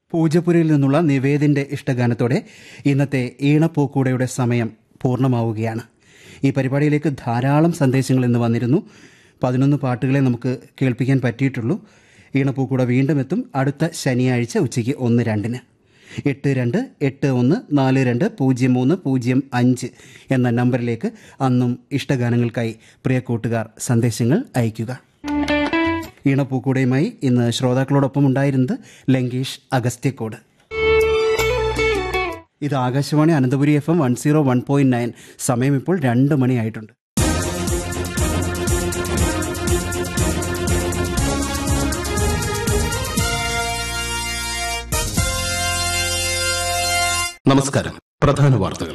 പൂജപ്പുരയിൽ നിന്നുള്ള നിവേദിന്റെ ഇഷ്ടഗാനത്തോടെ ഇന്നത്തെ ഈണപ്പൂക്കൂടയുടെ സമയം പൂർണ്ണമാവുകയാണ് ഈ പരിപാടിയിലേക്ക് ധാരാളം സന്ദേശങ്ങൾ ഇന്ന് വന്നിരുന്നു പതിനൊന്ന് പാട്ടുകളെ നമുക്ക് കേൾപ്പിക്കാൻ പറ്റിയിട്ടുള്ളൂ ഈണപ്പൂക്കൂട വീണ്ടും എത്തും അടുത്ത ശനിയാഴ്ച ഉച്ചയ്ക്ക് ഒന്ന് രണ്ടിന് എട്ട് രണ്ട് എട്ട് ഒന്ന് നാല് രണ്ട് പൂജ്യം മൂന്ന് പൂജ്യം അഞ്ച് എന്ന നമ്പറിലേക്ക് അന്നും ഇഷ്ടഗാനങ്ങൾക്കായി പ്രിയ കൂട്ടുകാർ സന്ദേശങ്ങൾ അയയ്ക്കുക ഈണപ്പൂക്കൂടയുമായി ഇന്ന് ശ്രോതാക്കളോടൊപ്പം ഉണ്ടായിരുന്നത് ലങ്കേഷ് അഗസ്ത്യക്കോട് ഇത് Akashvani Ananthapuri F M one zero one point nine സമയം ഇപ്പോൾ രണ്ട് മണിയായിട്ടുണ്ട് നമസ്കാരം പ്രധാന വാർത്തകൾ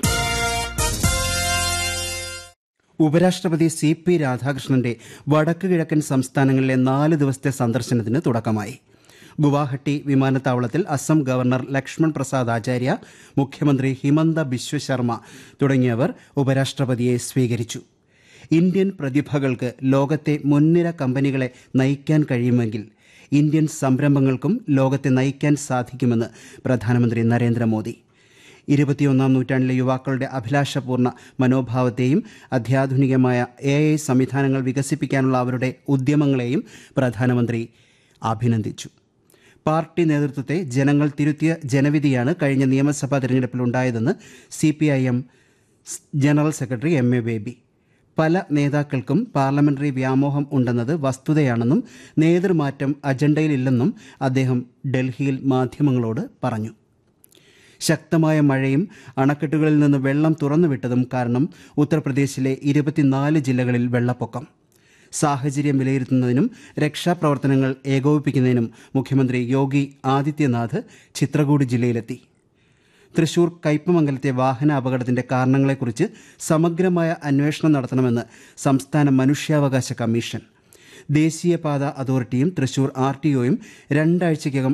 ഉപരാഷ്ട്രപതി സി പി രാധാകൃഷ്ണന്റെ വടക്ക് കിഴക്കൻ സംസ്ഥാനങ്ങളിലെ നാല് ദിവസത്തെ സന്ദർശനത്തിന് തുടക്കമായി ഗുവാഹട്ടി വിമാനത്താവളത്തിൽ അസം ഗവർണർ ലക്ഷ്മൺ പ്രസാദ് ആചാര്യ മുഖ്യമന്ത്രി ഹിമന്ത ബിശ്വ ശർമ്മ തുടങ്ങിയവർ ഉപരാഷ്ട്രപതിയെ സ്വീകരിച്ചു ഇന്ത്യൻ പ്രതിഭകൾക്ക് ലോകത്തെ മുൻനിര കമ്പനികളെ നയിക്കാൻ കഴിയുമെങ്കിൽ ഇന്ത്യൻ സംരംഭങ്ങൾക്കും ലോകത്തെ നയിക്കാൻ സാധിക്കുമെന്ന് പ്രധാനമന്ത്രി നരേന്ദ്രമോദി ഇരുപത്തിയൊന്നാം നൂറ്റാണ്ടിലെ യുവാക്കളുടെ അഭിലാഷപൂർണ്ണ മനോഭാവത്തെയും അത്യാധുനികമായ എ ഐ സംവിധാനങ്ങൾ വികസിപ്പിക്കാനുള്ള അവരുടെ ഉദ്യമങ്ങളെയും പ്രധാനമന്ത്രി അഭിനന്ദിച്ചു പാർട്ടി നേതൃത്വത്തെ ജനങ്ങൾ തിരുത്തിയ ജനവിധിയാണ് കഴിഞ്ഞ നിയമസഭാ തെരഞ്ഞെടുപ്പിലുണ്ടായതെന്ന് C P I M general secretary M A Baby പല നേതാക്കൾക്കും പാർലമെന്ററി വ്യാമോഹം ഉണ്ടെന്നത് വസ്തുതയാണെന്നും നേതൃമാറ്റം അജണ്ടയിലില്ലെന്നും അദ്ദേഹം ഡൽഹിയിൽ മാധ്യമങ്ങളോട് പറഞ്ഞു ശക്തമായ മഴയും അണക്കെട്ടുകളിൽ നിന്ന് വെള്ളം തുറന്നുവിട്ടതും കാരണം ഉത്തർപ്രദേശിലെ ഇരുപത്തിനാല് ജില്ലകളിൽ വെള്ളപ്പൊക്കം സാഹചര്യം വിലയിരുത്തുന്നതിനും രക്ഷാപ്രവർത്തനങ്ങൾ ഏകോപിപ്പിക്കുന്നതിനും മുഖ്യമന്ത്രി യോഗി ആദിത്യനാഥ് ചിത്രകൂട് ജില്ലയിലെത്തി തൃശൂർ കയ്പമംഗലത്തെ വാഹന അപകടത്തിന്റെ കാരണങ്ങളെക്കുറിച്ച് സമഗ്രമായ അന്വേഷണം നടത്തണമെന്ന് സംസ്ഥാന മനുഷ്യാവകാശ കമ്മീഷൻ ദേശീയപാത അതോറിറ്റിയും തൃശൂർ ആർ ടി ഒയും രണ്ടാഴ്ചയ്ക്കകം